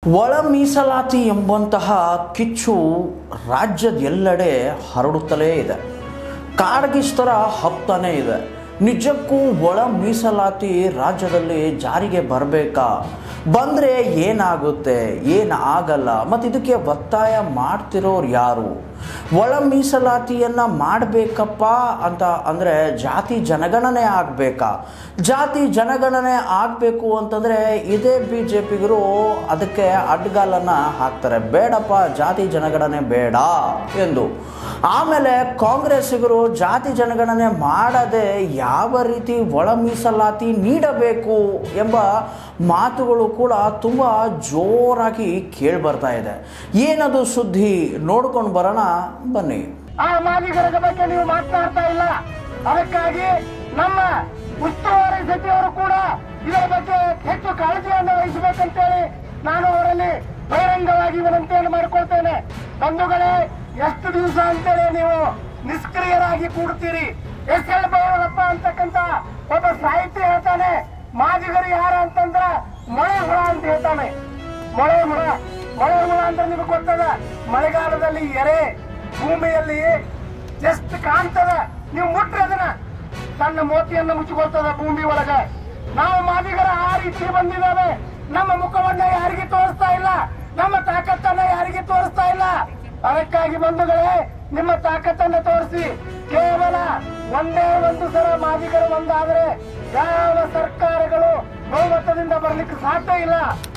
ಒಳ ಮೀಸಲಾತಿ ಎಂಬಂತಹ ಕಿಚ್ಚು ರಾಜ್ಯದ ಎಲ್ಲೆಡೆ ಹರಡುತ್ತಲೇ ಇದೆ ಕಾಡ್ಗಿಸ್ತರ ಹಪ್ತಾನೇ ಇದೆ ನಿಜಕ್ಕೂ ಒಳ ಮೀಸಲಾತಿ ರಾಜ್ಯದಲ್ಲಿ ಜಾರಿಗೆ ಬರಬೇಕಾ ಬಂದರೆ ಏನಾಗುತ್ತೆ ಏನು ಆಗಲ್ಲ ಮತ್ತು ಇದಕ್ಕೆ ಒತ್ತಾಯ ಮಾಡ್ತಿರೋರು ಯಾರು ಒಳ ಮೀಸಲಾತಿಯನ್ನು ಮಾಡಬೇಕಪ್ಪ ಅಂತ ಅಂದರೆ ಜಾತಿ ಜನಗಣನೆ ಆಗಬೇಕಾ ಜಾತಿ ಜನಗಣನೆ ಆಗಬೇಕು ಅಂತಂದರೆ ಇದೇ ಬಿ ಜೆ ಪಿಗರು ಅದಕ್ಕೆ ಅಡ್ಗಾಲನ್ನು ಹಾಕ್ತಾರೆ ಬೇಡಪ್ಪ ಜಾತಿ ಜನಗಣನೆ ಬೇಡ ಎಂದು ಆಮೇಲೆ ಕಾಂಗ್ರೆಸ್ಸಿಗರು ಜಾತಿ ಜನಗಣನೆ ಮಾಡದೆ ಯಾವ ರೀತಿ ಒಳ ಮೀಸಲಾತಿ ನೀಡಬೇಕು ಎಂಬ ಮಾತುಗಳು ಕೂಡ ತುಂಬ ಜೋರಾಗಿ ಕೇಳಿ ಬರ್ತಾ ಇದೆ ಏನದು ಸುದ್ದಿ ನೋಡ್ಕೊಂಡು ಬರೋಣ ಬನ್ನಿ ಆ ಮಾದಿಗರ ಬಗ್ಗೆ ನೀವು ಮಾತನಾಡ್ತಾ ಇಲ್ಲ ಅದಕ್ಕಾಗಿ ನಮ್ಮ ಉಸ್ತುವಾರಿ ಸಚಿವರು ಕೂಡ ಇದರ ಬಗ್ಗೆ ಹೆಚ್ಚು ಕಾಳಜಿಯನ್ನು ವಹಿಸಬೇಕಂತೇಳಿ ನಾನು ಅವರಲ್ಲಿ ಬಹಿರಂಗವಾಗಿ ವಿನಂತಿಯನ್ನು ಮಾಡಿಕೊಳ್ತೇನೆ ಬಂಧುಗಳೇ ಎಷ್ಟು ದಿವಸ ಅಂತೇಳಿ ನೀವು ನಿಷ್ಕ್ರಿಯರಾಗಿ ಕೂಡ್ತೀರಿ ಎಸ್ ಎಲ್ ಭೈರವಪ್ಪ ಅಂತಕ್ಕಂತ ಒಬ್ಬ ಸಾಹಿತ್ಯ ಹೇಳ್ತಾನೆ ಮಾದಿಗರು ಯಾರ ಅಂತಂದ್ರ ಮಳೆ ಹುಳ ಅಂತ ಹೇಳ್ತಾನೆ ಮಳೆ ಹುಳ ಮಳೆ ಹುಳ ಅಂದ್ರೆ ನಿಮಗೆ ಗೊತ್ತದ ಮಳೆಗಾಲದಲ್ಲಿ ಎರೆ ಭೂಮಿಯಲ್ಲಿ ಜಸ್ಟ್ ಕಾಣ್ತದ ನೀವು ಮುಟ್ರಿ ಅದನ್ನ ತನ್ನ ಮೋತಿಯನ್ನು ಮುಚ್ಚಿಕೊಳ್ತದ ಭೂಮಿ ಒಳಗ ನಾವು ಮಾದಿಗರ ಆ ರೀತಿ ಬಂದಿದ್ದಾವೆ ನಮ್ಮ ಮುಖವನ್ನ ಯಾರಿಗೆ ತೋರಿಸ್ತಾ ಇಲ್ಲ ನಮ್ಮ ತಾಕತ್ತನ್ನ ಯಾರಿಗೆ ತೋರಿಸ್ತಾ ಇಲ್ಲ ಅದಕ್ಕಾಗಿ ಬಂಧುಗಳೇ ನಿಮ್ಮ ತಾಕತ್ತನ್ನ ತೋರಿಸಿ ಕೇವಲ ಒಂದೇ ಒಂದು ಸಲ ಮಾದಿಗರು ಒಂದಾದ್ರೆ ಯಾವ ಸರ್ಕಾರಗಳು ಬಹುಮತದಿಂದ ಬರ್ಲಿಕ್ಕೆ ಸಾಧ್ಯ ಇಲ್ಲ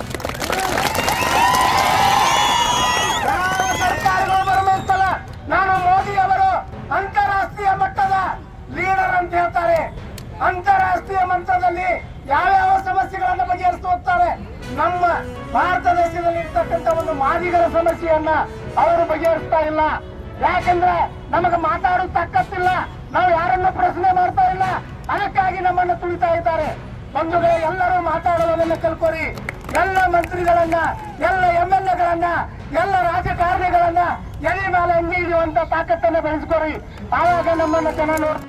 ಯಾವ ಸರ್ಕಾರಗಳು ಬರಬೇಕಲ್ಲ ನಾನು ಮೋದಿ ಅವರು ಅಂತಾರಾಷ್ಟ್ರೀಯ ಮಟ್ಟದ ಲೀಡರ್ ಅಂತ ಹೇಳ್ತಾರೆ ಅಂತಾರಾಷ್ಟ್ರೀಯ ಮಟ್ಟದಲ್ಲಿ ಯಾವ್ಯಾವ ಸಮಸ್ಯೆಗಳನ್ನ ಬಗೆಹರಿಸಿ ಹೋಗ್ತಾರೆ ನಮ್ಮ ಭಾರತ ದೇಶದಲ್ಲಿ ಇರ್ತಕ್ಕಂಥ ಒಂದು ಮಾದಿಗರ ಸಮಸ್ಯೆಯನ್ನ ಅವರು ಬಗೆಹರಿಸ್ತಾ ಇಲ್ಲ ಯಾಕಂದ್ರೆ ನಮಗೆ ಮಾತಾಡೋ ತಾಕತ್ತಿಲ್ಲ ನಾವು ಯಾರನ್ನ ಪ್ರಶ್ನೆ ಮಾಡ್ತಾ ಇಲ್ಲ ಅದಕ್ಕಾಗಿ ನಮ್ಮನ್ನು ತುಳಿತಾ ಇದ್ದಾರೆ ಬಂಧುಗಳೇ ಎಲ್ಲರೂ ಮಾತಾಡುವುದನ್ನ ಕಲ್ಕೋರಿ ಎಲ್ಲ ಮಂತ್ರಿಗಳನ್ನ ಎಲ್ಲ ಎಂ ಎಲ್ ಎಗಳನ್ನ ಎಲ್ಲ ರಾಜಕಾರಣಿಗಳನ್ನ ಎದೆ ಮೇಲೆ ಅಂಗಿ ಹಿಡಿಯುವಂತ ತಾಕತ್ತನ್ನ ಬೆಳೆಸ್ಕೋರಿ ಆವಾಗ ನಮ್ಮನ್ನ ಜನ ನೋಡ್ತಾರೆ